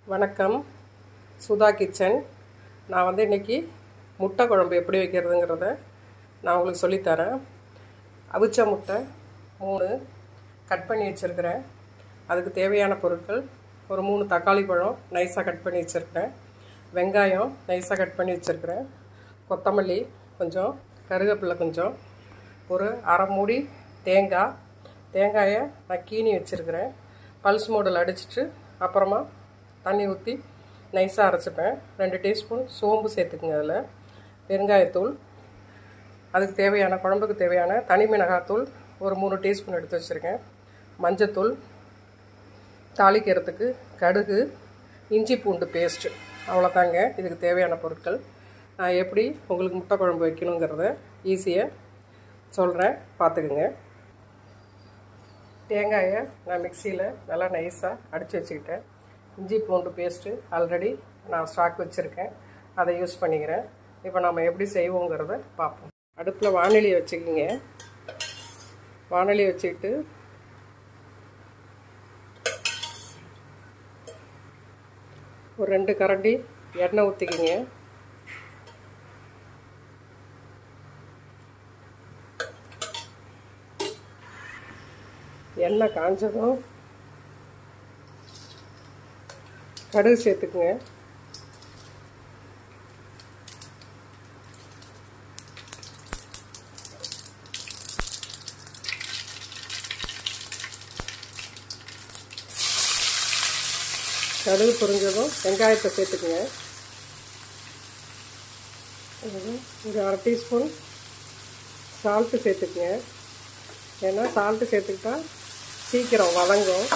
வணக்கம் சுதா கிச்சன் நான் வந்து இன்றைக்கி முட்டை குழம்பு எப்படி வைக்கிறதுங்கிறத நான் உங்களுக்கு சொல்லித்தரேன் அவிச்ச முட்டை மூணு கட் பண்ணி வச்சுருக்கிறேன் அதுக்கு தேவையான பொருட்கள் ஒரு மூணு தக்காளி பழம் நைஸாக கட் பண்ணி வச்சுருக்கிறேன் வெங்காயம் நைஸாக கட் பண்ணி வச்சுருக்கிறேன் கொத்தமல்லி கொஞ்சம் கருவேப்பிலை கொஞ்சம் ஒரு அரை மூடி தேங்காய் தேங்காயை நான் கீனி வச்சுருக்கிறேன் பல்ஸ் மோடில் அடிச்சிட்டு அப்புறமா தண்ணி ஊற்றி நைஸாக அரைச்சிப்பேன் ரெண்டு டீஸ்பூன் சோம்பு சேர்த்துக்குங்க அதில் பெருங்காயத்தூள் அதுக்கு தேவையான குழம்புக்கு தேவையான தனி மிளகாத்தூள் ஒரு மூணு டீஸ்பூன் எடுத்து வச்சுருக்கேன் மஞ்சத்தூள் தாளிக்கிறதுக்கு கடுகு இஞ்சி பூண்டு பேஸ்ட்டு அவ்வளோதாங்க இதுக்கு தேவையான பொருட்கள் நான் எப்படி உங்களுக்கு முட்டை குழம்பு வைக்கணுங்கிறத ஈஸியாக சொல்கிறேன் பார்த்துக்குங்க தேங்காயை நான் மிக்சியில் நல்லா நைஸாக அடித்து வச்சுக்கிட்டேன் இஞ்சி பூண்டு பேஸ்ட்டு ஆல்ரெடி நான் ஸ்டாக் வச்சுருக்கேன் அதை யூஸ் பண்ணிக்கிறேன் இப்போ நம்ம எப்படி செய்வோங்கிறத பார்ப்போம் அடுப்பில் வானொலி வச்சுக்கிங்க வானொலி வச்சுக்கிட்டு ஒரு ரெண்டு கரண்டி எண்ணெய் ஊற்றிக்கிங்க எண்ணெய் காஞ்சதும் கடுகு சேர்த்துக்குங்க கடுகு பொரிஞ்சதும் வெங்காயத்தை சேர்த்துக்குங்க ஒரு அரை டீஸ்பூன் சால்ட்டு சேர்த்துக்குங்க ஏன்னா சால்ட்டு சேர்த்துக்கிட்டா சீக்கிரம் வதங்கும்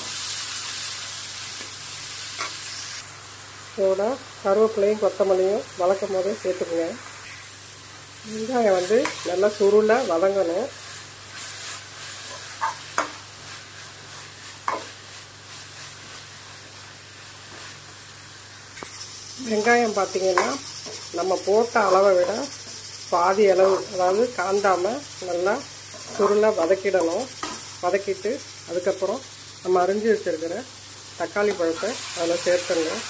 இதோட கருவேப்பிலையும் கொத்தமல்லியும் வளர்க்கும் போதே சேர்த்துக்குங்க வெங்காயம் வந்து நல்லா சுருள வதங்கணும் வெங்காயம் பார்த்திங்கன்னா நம்ம போட்ட அளவை விட பாதி அளவு அதாவது காந்தாமல் நல்லா சுருளாக வதக்கிடணும் வதக்கிட்டு அதுக்கப்புறம் நம்ம அரிஞ்சு வச்சுருக்கிற தக்காளி பழத்தை அதில் சேர்த்துடணும்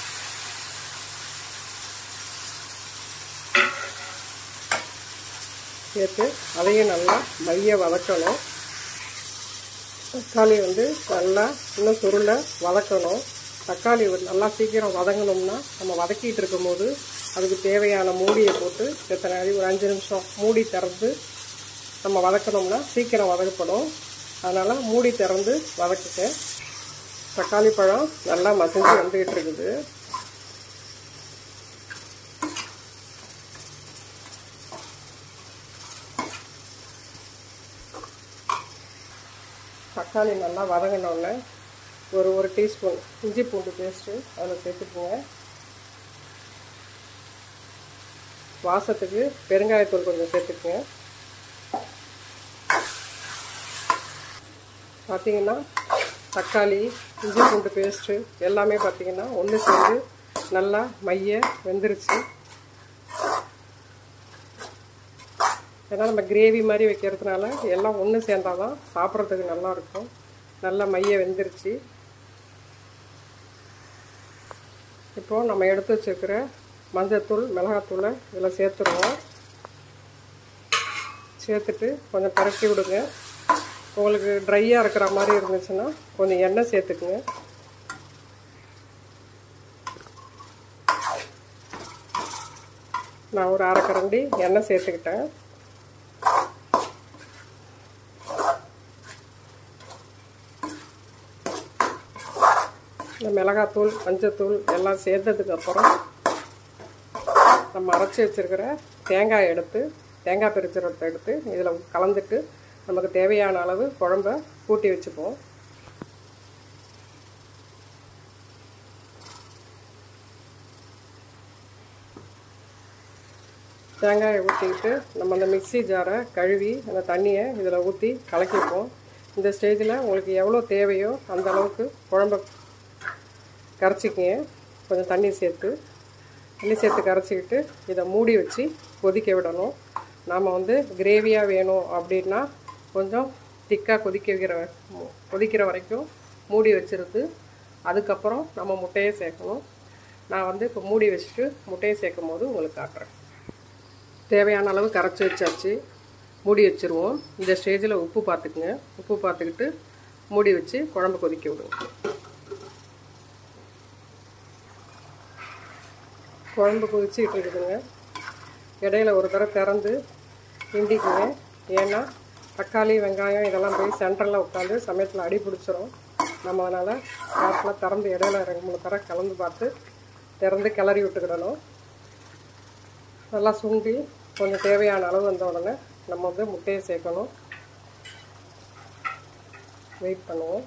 சேர்த்து அதையும் நல்லா மைய வதக்கணும் தக்காளி வந்து நல்லா இன்னும் சுருளை வதக்கணும் தக்காளி நல்லா சீக்கிரம் வதங்கணும்னா நம்ம வதக்கிட்டு இருக்கும்போது அதுக்கு தேவையான மூடியை போட்டு எத்தனை அடி ஒரு அஞ்சு நிமிஷம் மூடி திறந்து நம்ம வதக்கணும்னா சீக்கிரம் வதக்கப்படும் அதனால் மூடி திறந்து வதக்குங்க தக்காளி பழம் நல்லா மசிஞ்சு வந்துக்கிட்டு இருக்குது தக்காளி நல்லா வதங்கினோடனே ஒரு ஒரு டீஸ்பூன் இஞ்சி பூண்டு பேஸ்ட்டு அதில் சேர்த்துக்குங்க வாசத்துக்கு பெருங்காயத்தூள் கொஞ்சம் சேர்த்துக்குங்க பார்த்திங்கன்னா தக்காளி இஞ்சி பூண்டு பேஸ்ட்டு எல்லாமே பார்த்திங்கன்னா ஒன்று சேர்ந்து நல்லா மைய வெந்துருச்சு ஏன்னா நம்ம கிரேவி மாதிரி வைக்கிறதுனால எல்லாம் ஒன்று சேர்ந்தால் தான் சாப்பிட்றதுக்கு நல்லாயிருக்கும் நல்லா மைய வெந்துருச்சு இப்போது நம்ம எடுத்து வச்சுருக்கிற மஞ்சத்தூள் மிளகாத்தூளை இதில் சேர்த்துருவோம் சேர்த்துட்டு கொஞ்சம் பரட்டி விடுங்க உங்களுக்கு ட்ரையாக இருக்கிற மாதிரி இருந்துச்சுன்னா கொஞ்சம் எண்ணெய் சேர்த்துக்குங்க நான் ஒரு அரை கரண்டி எண்ணெய் சேர்த்துக்கிட்டேன் இந்த மிளகாத்தூள் மஞ்சத்தூள் எல்லாம் சேர்த்ததுக்கப்புறம் நம்ம அரைச்சி வச்சுருக்கிற தேங்காய் எடுத்து தேங்காய் பிரிச்சுரத்தை எடுத்து இதில் கலந்துட்டு நமக்கு தேவையான அளவு குழம்ப கூட்டி வச்சுப்போம் தேங்காயை ஊற்றிக்கிட்டு நம்ம அந்த மிக்சி ஜாரை கழுவி அந்த தண்ணியை இதில் ஊற்றி கலக்கிப்போம் இந்த ஸ்டேஜில் உங்களுக்கு எவ்வளோ தேவையோ அந்த அளவுக்கு குழம்ப கரைச்சிக்கிங்க கொஞ்சம் தண்ணி சேர்த்து தண்ணி சேர்த்து கரைச்சிக்கிட்டு இதை மூடி வச்சு கொதிக்க விடணும் நாம் வந்து கிரேவியாக வேணும் அப்படின்னா கொஞ்சம் திக்காக கொதிக்க வைக்கிற கொதிக்கிற வரைக்கும் மூடி வச்சுருந்து அதுக்கப்புறம் நம்ம முட்டையை சேர்க்கணும் நான் வந்து இப்போ மூடி வச்சுட்டு முட்டையை சேர்க்கும் போது உங்களுக்கு காட்டுறேன் தேவையான அளவு கரைச்சி வச்சாச்சு மூடி வச்சுருவோம் இந்த ஸ்டேஜில் உப்பு பார்த்துக்குங்க உப்பு பார்த்துக்கிட்டு மூடி வச்சு குழம்பு கொதிக்க விடுங்க குழம்பு கொதிச்சுக்கிட்டு இருக்குதுங்க இடையில ஒரு தடவை திறந்து கிண்டிக்குங்க ஏன்னா தக்காளி வெங்காயம் இதெல்லாம் போய் சென்டரில் உட்காந்து சமயத்தில் அடி பிடிச்சிரும் நம்ம அதனால் கேர்ஃபுல்லாக திறந்து இடையில ரெண்டு மூணு தடவை கலந்து பார்த்து திறந்து கிளறி விட்டுக்கிடணும் நல்லா சுண்டி கொஞ்சம் தேவையான அளவு வந்த உடனே நம்ம வந்து முட்டையை சேர்க்கணும் வெயிட் பண்ணுவோம்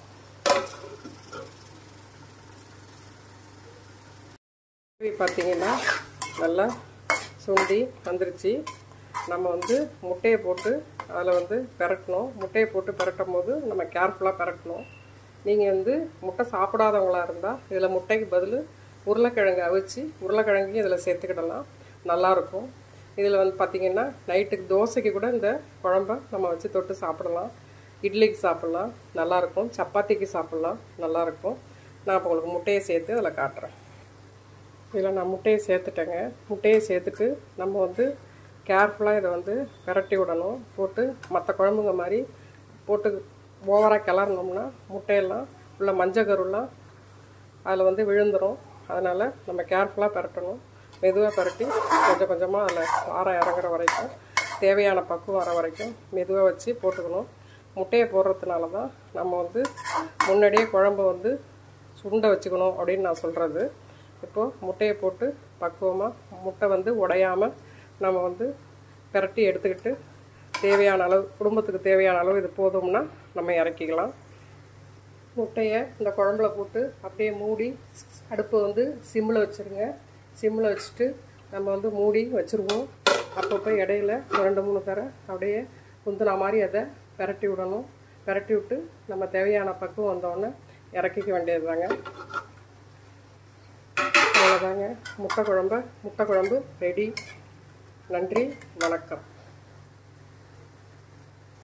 பார்த்தீங்கன்னா நல்லா சுண்டி வந்துருச்சு நம்ம வந்து முட்டையை போட்டு அதில் வந்து பெரட்டணும் முட்டையை போட்டு பெரட்டும் போது நம்ம கேர்ஃபுல்லாக பெரட்டணும் நீங்கள் வந்து முட்டை சாப்பிடாதவங்களா இருந்தால் இதில் முட்டைக்கு பதில் உருளைக்கிழங்கு அவிச்சு உருளைக்கிழங்கையும் இதில் சேர்த்துக்கிடலாம் நல்லாயிருக்கும் இதில் வந்து பார்த்திங்கன்னா நைட்டுக்கு தோசைக்கு கூட இந்த குழம்ப நம்ம வச்சு தொட்டு சாப்பிடலாம் இட்லிக்கு சாப்பிட்லாம் நல்லாயிருக்கும் சப்பாத்திக்கு சாப்பிட்லாம் நல்லாயிருக்கும் நான் இப்போ உங்களுக்கு முட்டையை சேர்த்து அதில் காட்டுறேன் இதில் நான் முட்டையை சேர்த்துட்டேங்க முட்டையை சேர்த்துட்டு நம்ம வந்து கேர்ஃபுல்லாக இதை வந்து விரட்டி விடணும் போட்டு மற்ற குழம்புங்க மாதிரி போட்டு ஓவராக கிளறினோம்னா முட்டையெல்லாம் உள்ள மஞ்சள் கருலாம் அதில் வந்து விழுந்துடும் அதனால் நம்ம கேர்ஃபுல்லாக பரட்டணும் மெதுவாக பரட்டி கொஞ்சம் கொஞ்சமாக அதில் ஆரம் இறங்குற வரைக்கும் தேவையான பக்குவம் வர வரைக்கும் மெதுவாக வச்சு போட்டுக்கணும் முட்டையை போடுறதுனால தான் நம்ம வந்து முன்னாடியே குழம்பு வந்து சுண்டை வச்சுக்கணும் அப்படின்னு நான் சொல்கிறது இப்போது முட்டையை போட்டு பக்குவமாக முட்டை வந்து உடையாமல் நம்ம வந்து பிரட்டி எடுத்துக்கிட்டு தேவையான அளவு குடும்பத்துக்கு தேவையான அளவு இது போதும்னா நம்ம இறக்கிக்கலாம் முட்டையை இந்த குழம்புல போட்டு அப்படியே மூடி அடுப்பு வந்து சிம்மில் வச்சுருங்க சிம்மில் வச்சுட்டு நம்ம வந்து மூடி வச்சுருவோம் அப்பப்போ இடையில ரெண்டு மூணு தர அப்படியே குந்தின மாதிரி அதை பிரட்டி விடணும் பிரட்டி விட்டு நம்ம தேவையான பக்குவம் வந்தோடனே இறக்கிக்க வேண்டியது தாங்க அவ்வளோதாங்க முட்டை குழம்பு முட்டை குழம்பு ரெடி நன்றி வணக்கம்